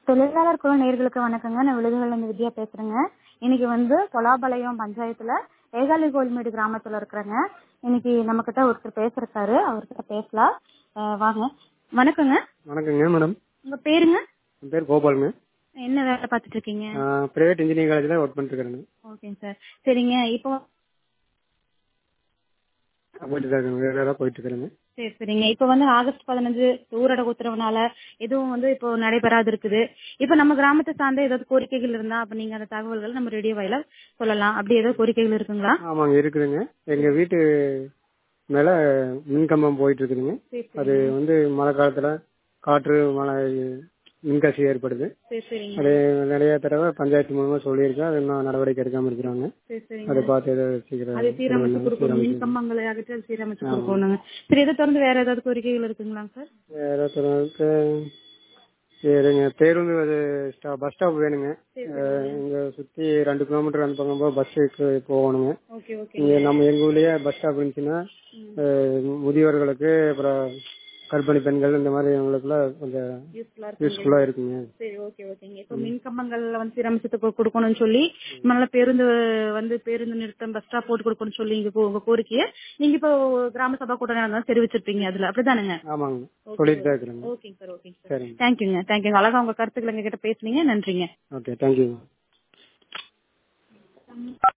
தொழிலாளர் குழு நேர்களுக்கு வணக்கங்க நான் விழுதுகள் இருந்து வித்யா பேசுறேங்க இன்னைக்கு வந்து கொலாபாளையம் பஞ்சாயத்துல ஏகாலி கோல்மேடு கிராமத்துல இருக்கிறேங்க இன்னைக்கு நம்ம கிட்ட ஒருத்தர் பேசுறாரு அவர்கிட்ட பேசலாம் அஹ் வாங்க வணக்கங்க வணக்கங்க மேடம் உங்க பேருங்க என் பேர் கோபாலுங்க என்ன வேலை பார்த்துட்டு இருக்கீங்க பிரைவேட் இன்ஜினியரிங் காலேஜில் ஒர்க் பண்ணிட்டு இருக்கிறேங்க ஓகேங்க சார் சரிங்க இப்போ போயிட்டு தான் இருக்கேங்க ரெகுலராக போயிட்டு இருக்கிறேங்க சரி சரிங்க இப்போ வந்து ஆகஸ்ட் பதினஞ்சு ஊரடங்கு உத்தரவுனால எதுவும் வந்து இப்போ நடைபெறாது இருக்குது இப்போ நம்ம கிராமத்தை சார்ந்த ஏதாவது கோரிக்கைகள் இருந்தா அப்ப நீங்க அந்த தகவல்கள் நம்ம ரேடியோ வாயில சொல்லலாம் அப்படி ஏதாவது கோரிக்கைகள் இருக்குங்களா ஆமாங்க இருக்குதுங்க எங்கள் வீட்டு மேலே மின்கம்பம் போயிட்டு இருக்குதுங்க சரி அது வந்து மழை காலத்தில் காற்று மழை மின்கசி ஏற்படுது சரி சரிங்க அது நிறைய தடவை பஞ்சாயத்து மூலமாக சொல்லியிருக்கேன் அது இன்னும் நடவடிக்கை எடுக்காமல் இருக்கிறாங்க சரி சரிங்க அதை பார்த்து ஏதாவது சீக்கிரம் அதை சீரமைச்சு கொடுக்கணும் மின் கம்பங்களை அகற்றி அதை சீரமைச்சு கொடுக்கணுங்க சரி இதை தொடர்ந்து வேற ஏதாவது கோரிக்கைகள் இருக்குங்களாங்க சார் வேற ஒருத்தருக்கு சரிங்க பேருந்து அது ஸ்டா- பஸ் ஸ்டாப் வேணுங்க அஹ் இங்க சுத்தி ரெண்டு கிலோமீட்டர் அந்த பக்கம் பஸ்ஸுக்கு போகணுங்க ஓகே ஓகே இங்க நம்ம எங்க ஊர்லயே பஸ் ஸ்டாப் இருந்துச்சுன்னா அஹ் முதியவர்களுக்கு அப்புறம் கர்ப்பிணி பெண்கள் இந்த மாதிரி அவங்களுக்குலாம் கொஞ்சம் யூஸ்ஃபுல்லா இருக்கு யூஸ்ஃபுல்லா இருக்குங்க சரி ஓகே ஓகேங்க இப்போ மின் கம்பங்கள்ல வந்து சீரமைச்சத்து கொ- கொடுக்கணும்னு சொல்லி நல்ல பேருந்து வந்து பேருந்து நிறுத்தம் பஸ் ஸ்டாப் போட்டு கொடுக்கணும்னு சொல்லி இங்க உங்க கோரிக்கையை நீங்க இப்போ கிராம சபா கூட்டம் தெரிவிச்சிருப்பீங்க அதுல அப்படிதானுங்க ஆமாங்க சொல்லிட்டு தான் இருக்கிறேங்க ஓகேங்க சார் ஓகேங்க சார் சரிங்க தேங்க்யூங்க தேங்க்யூங்க அழகா உங்க கருத்துக்களை எங்க கிட்ட பேசுனீங்க நன்றிங்க ஓகே தேங்க்யூ